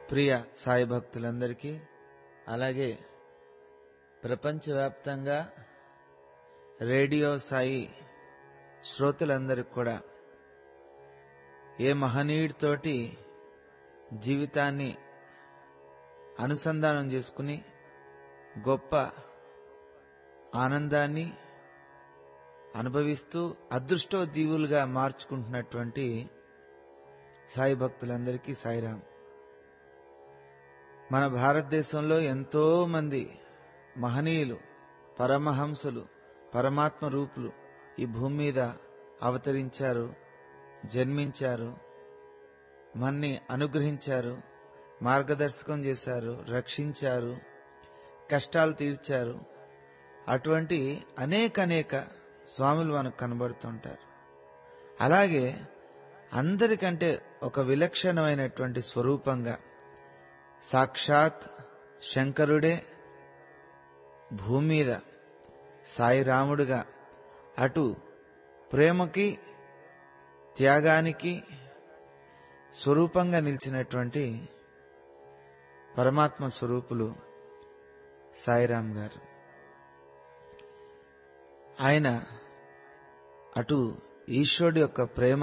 ప్రియ సాయి భక్తులందరికీ అలాగే ప్రపంచవ్యాప్తంగా రేడియో సాయి శ్రోతలందరికీ కూడా ఏ మహనీయుడితోటి జీవితాన్ని అనుసంధానం చేసుకుని గొప్ప ఆనందాన్ని అనుభవిస్తూ అదృష్టోజీవులుగా మార్చుకుంటున్నటువంటి సాయి భక్తులందరికీ సాయిరాం మన భారతదేశంలో ఎంతో మంది మహనీయులు పరమహంసలు పరమాత్మ రూపులు ఈ భూమి మీద అవతరించారు జన్మించారు మన్ని అనుగ్రహించారు మార్గదర్శకం చేశారు రక్షించారు కష్టాలు తీర్చారు అటువంటి అనేక అనేక స్వాములు మనకు కనబడుతుంటారు అలాగే అందరికంటే ఒక విలక్షణమైనటువంటి స్వరూపంగా సాక్షాత్ శంకరుడే భూమి మీద సాయిరాముడుగా అటు ప్రేమకి త్యాగానికి స్వరూపంగా నిలిచినటువంటి పరమాత్మ స్వరూపులు సాయిరాం గారు ఆయన అటు ఈశ్వరుడి యొక్క ప్రేమ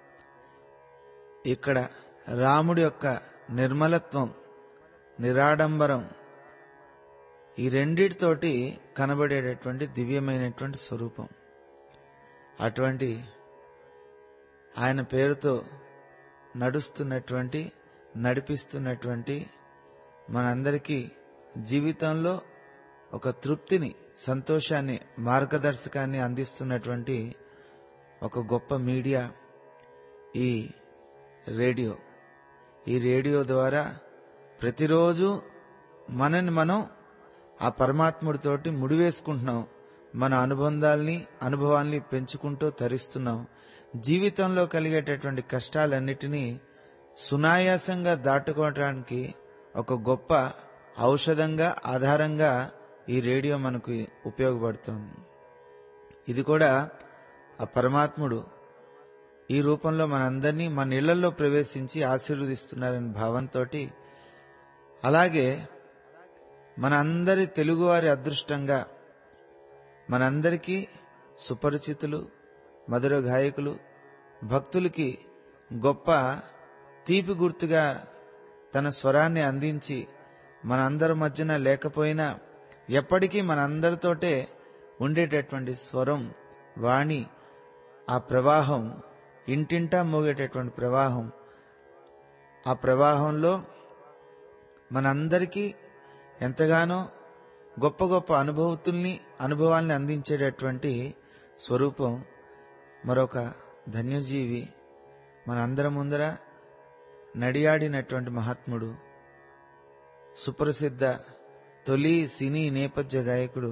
ఇక్కడ రాముడి యొక్క నిర్మలత్వం నిరాడంబరం ఈ రెండిటితోటి కనబడేటటువంటి దివ్యమైనటువంటి స్వరూపం అటువంటి ఆయన పేరుతో నడుస్తున్నటువంటి నడిపిస్తున్నటువంటి మనందరికీ జీవితంలో ఒక తృప్తిని సంతోషాన్ని మార్గదర్శకాన్ని అందిస్తున్నటువంటి ఒక గొప్ప మీడియా ఈ రేడియో ఈ రేడియో ద్వారా ప్రతిరోజు మనని మనం ఆ పరమాత్ముడితోటి ముడివేసుకుంటున్నాం మన అనుబంధాల్ని అనుభవాల్ని పెంచుకుంటూ తరిస్తున్నాం జీవితంలో కలిగేటటువంటి కష్టాలన్నిటినీ సునాయాసంగా దాటుకోవడానికి ఒక గొప్ప ఔషధంగా ఆధారంగా ఈ రేడియో మనకు ఉపయోగపడుతుంది ఇది కూడా ఆ పరమాత్ముడు ఈ రూపంలో మనందరినీ మన ఇళ్లలో ప్రవేశించి ఆశీర్వదిస్తున్నారనే భావంతో అలాగే మన అందరి తెలుగువారి అదృష్టంగా మనందరికీ సుపరిచితులు మధుర గాయకులు భక్తులకి గొప్ప తీపి గుర్తుగా తన స్వరాన్ని అందించి మనందరి మధ్యన లేకపోయినా ఎప్పటికీ మనందరితోటే ఉండేటటువంటి స్వరం వాణి ఆ ప్రవాహం ఇంటింటా మోగేటటువంటి ప్రవాహం ఆ ప్రవాహంలో మనందరికీ ఎంతగానో గొప్ప గొప్ప అనుభవతుల్ని అనుభవాల్ని అందించేటటువంటి స్వరూపం మరొక ధన్యజీవి మనందరి ముందర నడియాడినటువంటి మహాత్ముడు సుప్రసిద్ధ తొలి సినీ నేపథ్య గాయకుడు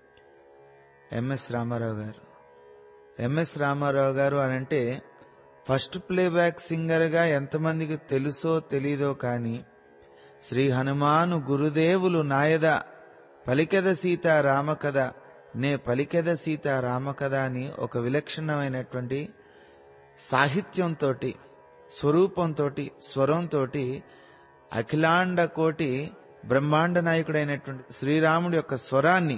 ఎంఎస్ రామారావు గారు ఎంఎస్ రామారావు గారు అనంటే ఫస్ట్ ప్లేబ్యాక్ సింగర్గా ఎంతమందికి తెలుసో తెలీదో కానీ శ్రీ హనుమాను గురుదేవులు నాయద పలికెద సీత రామకథ నే పలికెద సీత రామకథ అని ఒక విలక్షణమైనటువంటి సాహిత్యంతో స్వరూపంతో స్వరంతో అఖిలాండ కోటి బ్రహ్మాండ నాయకుడైనటువంటి శ్రీరాముడి యొక్క స్వరాన్ని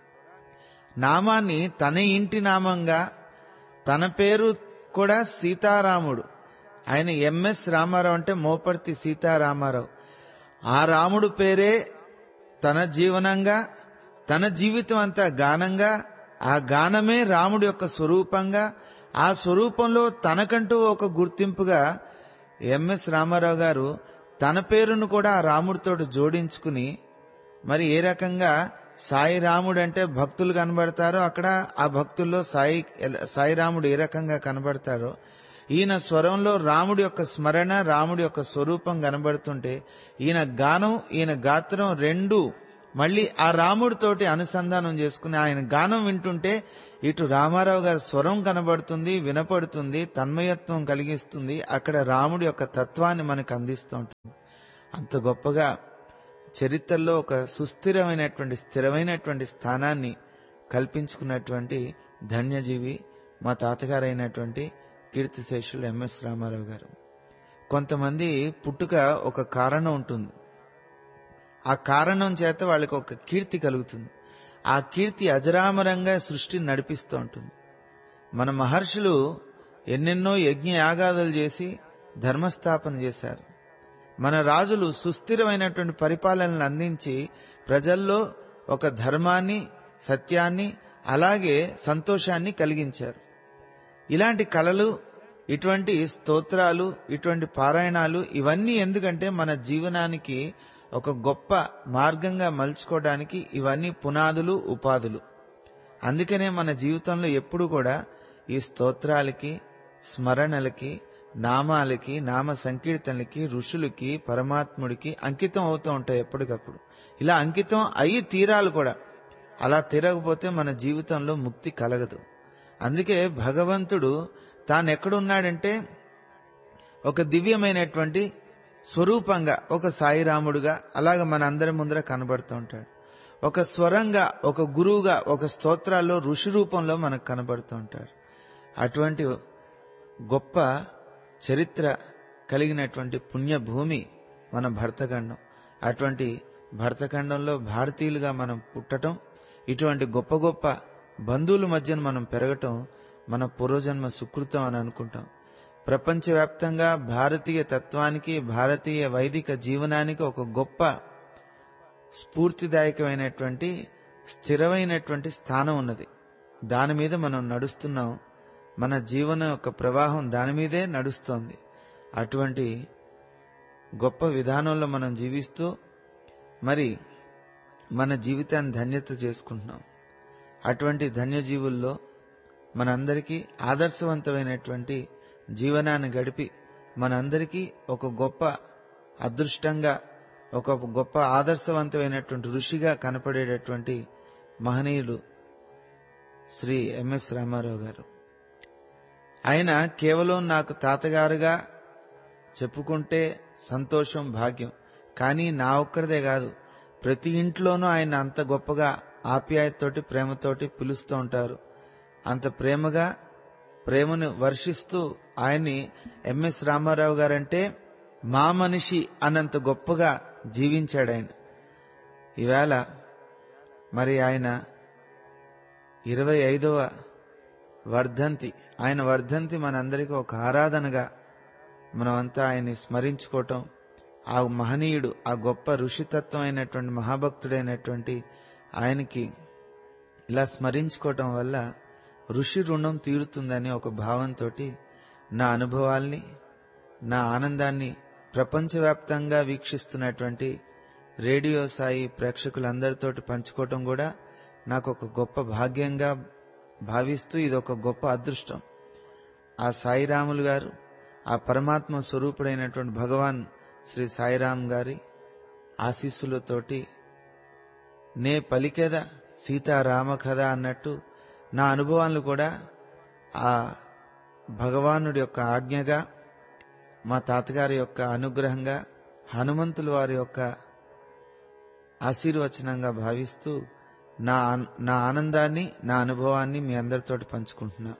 నామాన్ని తన ఇంటి నామంగా తన పేరు కూడా సీతారాముడు ఆయన ఎంఎస్ రామారావు అంటే మోపర్తి సీతారామారావు ఆ రాముడు పేరే తన జీవనంగా తన జీవితం అంతా గానంగా ఆ గానమే రాముడి యొక్క స్వరూపంగా ఆ స్వరూపంలో తనకంటూ ఒక గుర్తింపుగా ఎంఎస్ రామారావు గారు తన పేరును కూడా ఆ రాముడితో జోడించుకుని మరి ఏ రకంగా సాయి రాముడు అంటే భక్తులు కనబడతారో అక్కడ ఆ భక్తుల్లో సాయి సాయి రాముడు ఏ రకంగా కనబడతారో ఈయన స్వరంలో రాముడి యొక్క స్మరణ రాముడి యొక్క స్వరూపం కనబడుతుంటే ఈయన గానం ఈయన గాత్రం రెండు మళ్ళీ ఆ రాముడితోటి అనుసంధానం చేసుకుని ఆయన గానం వింటుంటే ఇటు రామారావు గారి స్వరం కనబడుతుంది వినపడుతుంది తన్మయత్వం కలిగిస్తుంది అక్కడ రాముడి యొక్క తత్వాన్ని మనకు అందిస్తూ ఉంటుంది అంత గొప్పగా చరిత్రలో ఒక సుస్థిరమైనటువంటి స్థిరమైనటువంటి స్థానాన్ని కల్పించుకున్నటువంటి ధన్యజీవి మా తాతగారైనటువంటి కీర్తిశేషులు ఎంఎస్ రామారావు గారు కొంతమంది పుట్టుక ఒక కారణం ఉంటుంది ఆ కారణం చేత వాళ్ళకి ఒక కీర్తి కలుగుతుంది ఆ కీర్తి అజరామరంగా సృష్టిని నడిపిస్తూ ఉంటుంది మన మహర్షులు ఎన్నెన్నో యజ్ఞ యాగాదులు చేసి ధర్మస్థాపన చేశారు మన రాజులు సుస్థిరమైనటువంటి పరిపాలనను అందించి ప్రజల్లో ఒక ధర్మాన్ని సత్యాన్ని అలాగే సంతోషాన్ని కలిగించారు ఇలాంటి కళలు ఇటువంటి స్తోత్రాలు ఇటువంటి పారాయణాలు ఇవన్నీ ఎందుకంటే మన జీవనానికి ఒక గొప్ప మార్గంగా మలుచుకోవడానికి ఇవన్నీ పునాదులు ఉపాధులు అందుకనే మన జీవితంలో ఎప్పుడు కూడా ఈ స్తోత్రాలకి స్మరణలకి నామాలకి నామ సంకీర్తనలకి ఋషులకి పరమాత్ముడికి అంకితం అవుతూ ఉంటాయి ఎప్పటికప్పుడు ఇలా అంకితం అయి తీరాలు కూడా అలా తీరకపోతే మన జీవితంలో ముక్తి కలగదు అందుకే భగవంతుడు తాను ఎక్కడున్నాడంటే ఒక దివ్యమైనటువంటి స్వరూపంగా ఒక సాయిరాముడుగా అలాగ మన అందరి ముందర కనబడుతూ ఉంటాడు ఒక స్వరంగా ఒక గురువుగా ఒక స్తోత్రాల్లో ఋషి రూపంలో మనకు కనబడుతూ ఉంటాడు అటువంటి గొప్ప చరిత్ర కలిగినటువంటి పుణ్యభూమి మన భరతఖండం అటువంటి భరతఖండంలో భారతీయులుగా మనం పుట్టటం ఇటువంటి గొప్ప గొప్ప బంధువుల మధ్యన మనం పెరగటం మన పూర్వజన్మ సుకృతం అని అనుకుంటాం ప్రపంచవ్యాప్తంగా భారతీయ తత్వానికి భారతీయ వైదిక జీవనానికి ఒక గొప్ప స్ఫూర్తిదాయకమైనటువంటి స్థిరమైనటువంటి స్థానం ఉన్నది దాని మీద మనం నడుస్తున్నాం మన జీవనం యొక్క ప్రవాహం దాని మీదే నడుస్తోంది అటువంటి గొప్ప విధానంలో మనం జీవిస్తూ మరి మన జీవితాన్ని ధన్యత చేసుకుంటున్నాం అటువంటి ధన్యజీవుల్లో మనందరికీ ఆదర్శవంతమైనటువంటి జీవనాన్ని గడిపి మనందరికీ ఒక గొప్ప అదృష్టంగా ఒక గొప్ప ఆదర్శవంతమైనటువంటి ఋషిగా కనపడేటటువంటి మహనీయుడు శ్రీ ఎంఎస్ రామారావు గారు ఆయన కేవలం నాకు తాతగారుగా చెప్పుకుంటే సంతోషం భాగ్యం కానీ నా ఒక్కడిదే కాదు ప్రతి ఇంట్లోనూ ఆయన అంత గొప్పగా ఆప్యాయతతోటి ప్రేమతోటి పిలుస్తూ ఉంటారు అంత ప్రేమగా ప్రేమను వర్షిస్తూ ఆయన్ని ఎంఎస్ రామారావు గారంటే మా మనిషి అన్నంత గొప్పగా జీవించాడు ఆయన ఈవేళ మరి ఆయన ఇరవై ఐదవ వర్ధంతి ఆయన వర్ధంతి మనందరికీ ఒక ఆరాధనగా మనమంతా ఆయన్ని స్మరించుకోవటం ఆ మహనీయుడు ఆ గొప్ప ఋషితత్వం అయినటువంటి మహాభక్తుడైనటువంటి ఆయనకి ఇలా స్మరించుకోవటం వల్ల ఋషి రుణం తీరుతుందని ఒక భావంతో నా అనుభవాల్ని నా ఆనందాన్ని ప్రపంచవ్యాప్తంగా వీక్షిస్తున్నటువంటి రేడియో సాయి ప్రేక్షకులందరితోటి పంచుకోవటం కూడా నాకు ఒక గొప్ప భాగ్యంగా భావిస్తూ ఇది ఒక గొప్ప అదృష్టం ఆ సాయిరాములు గారు ఆ పరమాత్మ స్వరూపుడైనటువంటి భగవాన్ శ్రీ సాయిరామ్ గారి ఆశీస్సులతోటి నే పలికెద సీతారామ కథ అన్నట్టు నా అనుభవాలు కూడా ఆ భగవానుడి యొక్క ఆజ్ఞగా మా తాతగారి యొక్క అనుగ్రహంగా హనుమంతుల వారి యొక్క ఆశీర్వచనంగా భావిస్తూ నా నా ఆనందాన్ని నా అనుభవాన్ని మీ అందరితోటి పంచుకుంటున్నా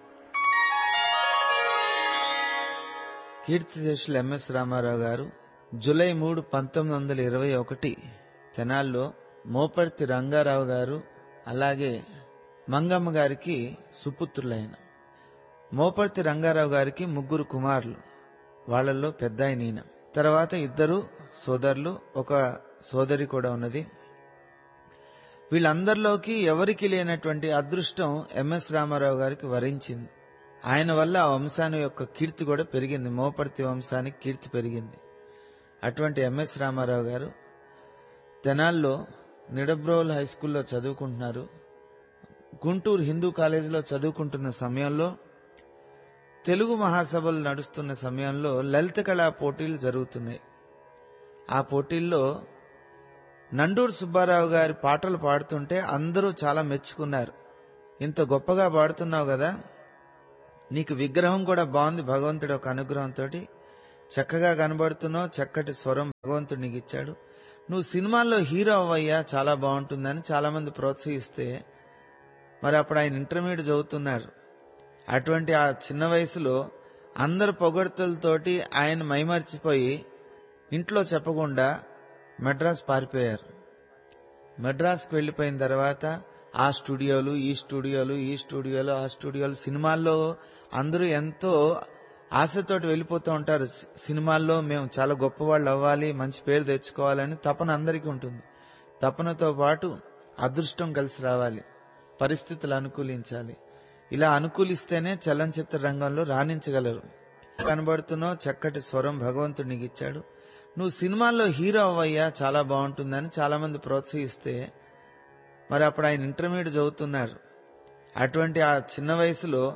కీర్తిశేషులు ఎంఎస్ రామారావు గారు జూలై మూడు పంతొమ్మిది వందల ఇరవై ఒకటి తెనాల్లో మోపర్తి రంగారావు గారు అలాగే మంగమ్మ గారికి సుపుత్రులైన మోపర్తి రంగారావు గారికి ముగ్గురు కుమారులు వాళ్లలో పెద్ద ఈయన తర్వాత ఇద్దరు సోదరులు ఒక సోదరి కూడా ఉన్నది వీళ్ళందరిలోకి ఎవరికి లేనటువంటి అదృష్టం ఎంఎస్ రామారావు గారికి వరించింది ఆయన వల్ల ఆ వంశాన్ని యొక్క కీర్తి కూడా పెరిగింది మోపర్తి వంశానికి కీర్తి పెరిగింది అటువంటి ఎంఎస్ రామారావు గారు తెనాల్లో నిడబ్రోల్ హై స్కూల్లో చదువుకుంటున్నారు గుంటూరు హిందూ కాలేజీలో చదువుకుంటున్న సమయంలో తెలుగు మహాసభలు నడుస్తున్న సమయంలో లలిత కళా పోటీలు జరుగుతున్నాయి ఆ పోటీల్లో నండూరు సుబ్బారావు గారి పాటలు పాడుతుంటే అందరూ చాలా మెచ్చుకున్నారు ఇంత గొప్పగా పాడుతున్నావు కదా నీకు విగ్రహం కూడా బాగుంది భగవంతుడి ఒక అనుగ్రహంతో చక్కగా కనబడుతున్నావు చక్కటి స్వరం భగవంతుడు నీకు ఇచ్చాడు నువ్వు సినిమాల్లో హీరో అవ్వయ్యా చాలా బాగుంటుందని చాలా మంది ప్రోత్సహిస్తే మరి అప్పుడు ఆయన ఇంటర్మీడియట్ చదువుతున్నారు అటువంటి ఆ చిన్న వయసులో అందరు పొగడ్తలతోటి ఆయన మైమర్చిపోయి ఇంట్లో చెప్పకుండా మెడ్రాస్ పారిపోయారు మెడ్రాస్కి వెళ్ళిపోయిన తర్వాత ఆ స్టూడియోలు ఈ స్టూడియోలు ఈ స్టూడియోలు ఆ స్టూడియోలు సినిమాల్లో అందరూ ఎంతో ఆశతోటి వెళ్ళిపోతూ ఉంటారు సి- సినిమాల్లో మేము చాలా గొప్పవాళ్ళు అవ్వాలి మంచి పేరు తెచ్చుకోవాలని తపన అందరికీ ఉంటుంది తపనతో పాటు అదృష్టం కలిసి రావాలి పరిస్థితులు అనుకూలించాలి ఇలా అనుకూలిస్తేనే చలనచిత్ర రంగంలో రాణించగలరు కనబడుతున్నావు చక్కటి స్వరం భగవంతుడు నీకు ఇచ్చాడు నువ్వు సినిమాల్లో హీరో అవ్వయ్యా చాలా బాగుంటుందని చాలా మంది ప్రోత్సహిస్తే మరి అప్పుడు ఆయన ఇంటర్మీడియట్ చదువుతున్నారు అటువంటి ఆ చిన్న వయసులో